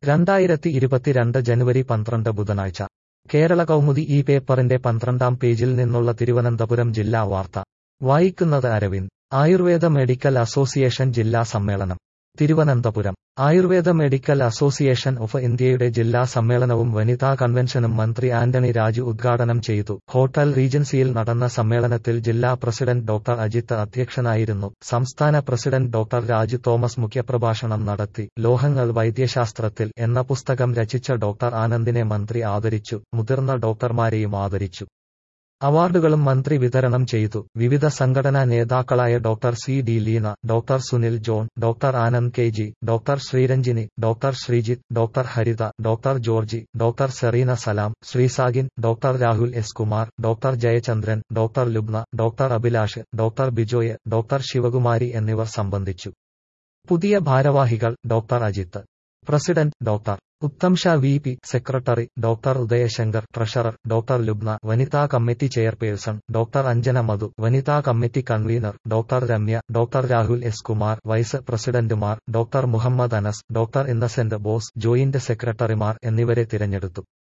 രണ്ടായിരത്തി ഇരുപത്തിരണ്ട് ജനുവരി പന്ത്രണ്ട് ബുധനാഴ്ച കേരള കൗമുദി ഈ പേപ്പറിന്റെ പന്ത്രണ്ടാം പേജിൽ നിന്നുള്ള തിരുവനന്തപുരം ജില്ലാ വാർത്ത വായിക്കുന്നത് അരവിന്ദ് ആയുർവേദ മെഡിക്കൽ അസോസിയേഷൻ ജില്ലാ സമ്മേളനം Thiruvananthapuram Ayurveda medical association of ഇന്ത്യയുടെ ജില്ലാ സമ്മേളനവും വനിതാ കൺവെൻഷനും മന്ത്രി ആന്റണി രാജു ഉദ്ഘാടനം ചെയ്തു ഹോട്ടൽ റീജൻസിയിൽ നടന്ന സമ്മേളനത്തിൽ ജില്ലാ പ്രസിഡന്റ് ഡോക്ടർ അജിത്ത് അധ്യക്ഷനായിരുന്നു സംസ്ഥാന പ്രസിഡന്റ് ഡോക്ടർ രാജു തോമസ് മുഖ്യപ്രഭാഷണം നടത്തി ലോഹങ്ങൾ വൈദ്യശാസ്ത്രത്തിൽ എന്ന പുസ്തകം രചിച്ച ഡോക്ടർ ആനന്ദിനെ മന്ത്രി ആദരിച്ചു മുതിർന്ന ഡോക്ടർമാരെയും ആദരിച്ചു അവാർഡുകളും മന്ത്രി വിതരണം ചെയ്തു വിവിധ സംഘടനാ നേതാക്കളായ doctor C D Leena doctor Sunil John doctor Anand K G doctor Sreeranjini doctor Sreejith doctor Haritha doctor Georgie doctor Serena Salam Srisagin doctor Rahul S Kumar doctor Jayachandran doctor Lubna doctor Abhilash doctor Bijoy doctor Sivakumari എന്നിവർ സംബന്ധിച്ചു പുതിയ ഭാരവാഹികൾ doctor Ajith president doctor Uttam Shah V P secretary doctor Udayashankar treasurer doctor Lubna വനിതാ committee chairperson doctor Anjana Madhu വനിതാ committee convener doctor Ramya doctor Rahul S Kumar vice പ്രസിഡന്റുമാർ doctor Muhammad Anas doctor Innocent Bose joint സെക്രട്ടറിമാർ എന്നിവരെ തിരഞ്ഞെടുത്തു